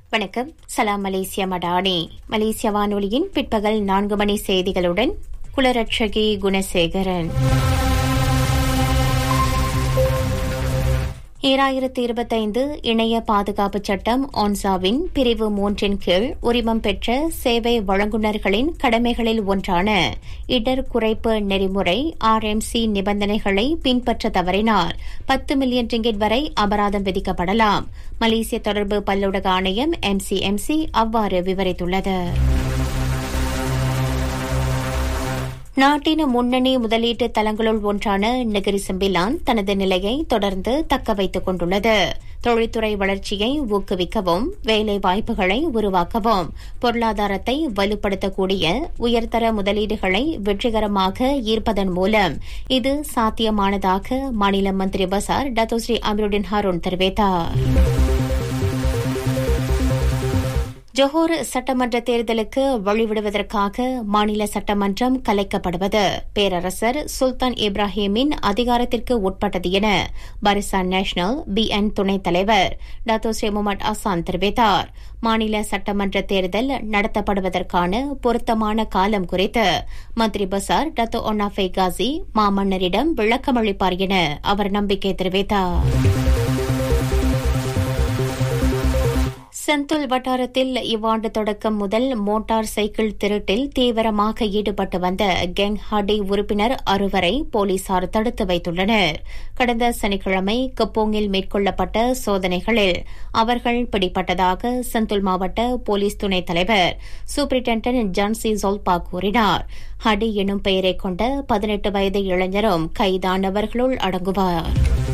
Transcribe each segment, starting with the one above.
வணக்கம் சலாம் மலேசியா மடானி மலேசிய வானொலியின் பிற்பகல் நான்கு மணி செய்திகளுடன் குலரட்சகி குணசேகரன் ஈராயிரத்தி இருபத்தைந்து இணைய பாதுகாப்பு சட்டம் ஒன்சாவின் பிரிவு மூன்றின் கீழ் உரிமம் பெற்ற சேவை வழங்குநர்களின் கடமைகளில் ஒன்றான இடர் குறைப்பு நெறிமுறை ஆர்எம்சி நிபந்தனைகளை பின்பற்ற தவறினால் பத்து மில்லியன் ரிங்கிட் வரை அபராதம் விதிக்கப்படலாம் மலேசிய தொடர்பு பல்லூடக ஆணையம் எம்சிஎம்சி அவ்வாறு விவரித்துள்ளது நாட்டின் முன்னணி முதலீட்டு தளங்களுள் ஒன்றான நெகிரி செம்பிலான் தனது நிலையை தொடர்ந்து தக்க வைத்துக் கொண்டுள்ளது தொழில்துறை வளர்ச்சியை ஊக்குவிக்கவும் வேலை வாய்ப்புகளை உருவாக்கவும் பொருளாதாரத்தை வலுப்படுத்தக்கூடிய உயர்தர முதலீடுகளை வெற்றிகரமாக ஈர்ப்பதன் மூலம் இது சாத்தியமானதாக மாநில மந்திரி பசார் டத்தோஸ்ரீ அமருடின் ஹாரூன் தெரிவித்தார் ஜொஹோர் சட்டமன்ற தேர்தலுக்கு வழிவிடுவதற்காக மாநில சட்டமன்றம் கலைக்கப்படுவது பேரரசர் சுல்தான் இப்ராஹிமின் அதிகாரத்திற்கு உட்பட்டது என பரிசான் நேஷனல் பிஎன் துணைத் தலைவர் டாத்தோ ஸ்ரீ முகமது அசான் தெரிவித்தார் மாநில சட்டமன்ற தேர்தல் நடத்தப்படுவதற்கான பொருத்தமான காலம் குறித்து மந்திரி பசார் டத்தோ ஒன்னாஃபே காசி மாமன்னரிடம் விளக்கமளிப்பார் என அவர் நம்பிக்கை தெரிவித்தார் செந்துல் வட்டாரத்தில் இவ்வாண்டு தொடக்கம் முதல் மோட்டார் சைக்கிள் திருட்டில் தீவிரமாக ஈடுபட்டு வந்த கெங் ஹாடி உறுப்பினர் அறுவரை போலீசார் தடுத்து வைத்துள்ளனர் கடந்த சனிக்கிழமை கப்போங்கில் மேற்கொள்ளப்பட்ட சோதனைகளில் அவர்கள் பிடிப்பட்டதாக செந்துல் மாவட்ட போலீஸ் துணைத் தலைவர் சூப்பரிண்டென்டன்ட் ஜான்சி ஜோல்பா கூறினார் ஹடி எனும் பெயரை கொண்ட பதினெட்டு வயது இளைஞரும் கைதானவர்களுள் அடங்குவார்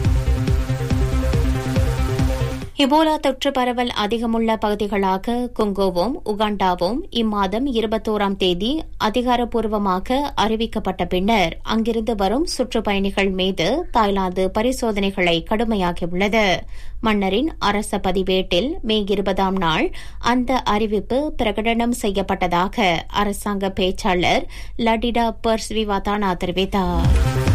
இபோலா தொற்று பரவல் அதிகமுள்ள பகுதிகளாக கொங்கோவும் உகாண்டாவும் இம்மாதம் இருபத்தோராம் தேதி அதிகாரப்பூர்வமாக அறிவிக்கப்பட்ட பின்னர் அங்கிருந்து வரும் சுற்றுப்பயணிகள் மீது தாய்லாந்து பரிசோதனைகளை கடுமையாக்கியுள்ளது மன்னரின் அரச பதிவேட்டில் மே இருபதாம் நாள் அந்த அறிவிப்பு பிரகடனம் செய்யப்பட்டதாக அரசாங்க பேச்சாளர் லடிடா பர்ஸ் விவாதானா தெரிவித்தார்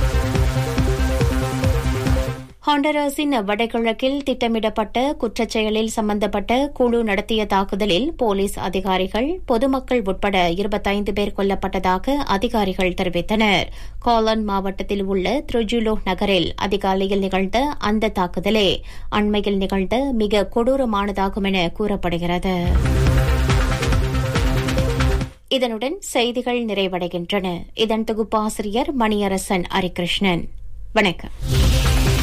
ஹாண்டராஸின் வடகிழக்கில் திட்டமிடப்பட்ட குற்றச்செயலில் சம்பந்தப்பட்ட குழு நடத்திய தாக்குதலில் போலீஸ் அதிகாரிகள் பொதுமக்கள் உட்பட இருபத்தைந்து பேர் கொல்லப்பட்டதாக அதிகாரிகள் தெரிவித்தனர் கோலன் மாவட்டத்தில் உள்ள த்ருஜுலோ நகரில் அதிகாலையில் நிகழ்ந்த அந்த தாக்குதலே அண்மையில் நிகழ்ந்த மிக கொடூரமானதாகும் என கூறப்படுகிறது இதனுடன் செய்திகள் நிறைவடைகின்றன இதன் தொகுப்பாசிரியர் மணியரசன் ஹரிகிருஷ்ணன் வணக்கம்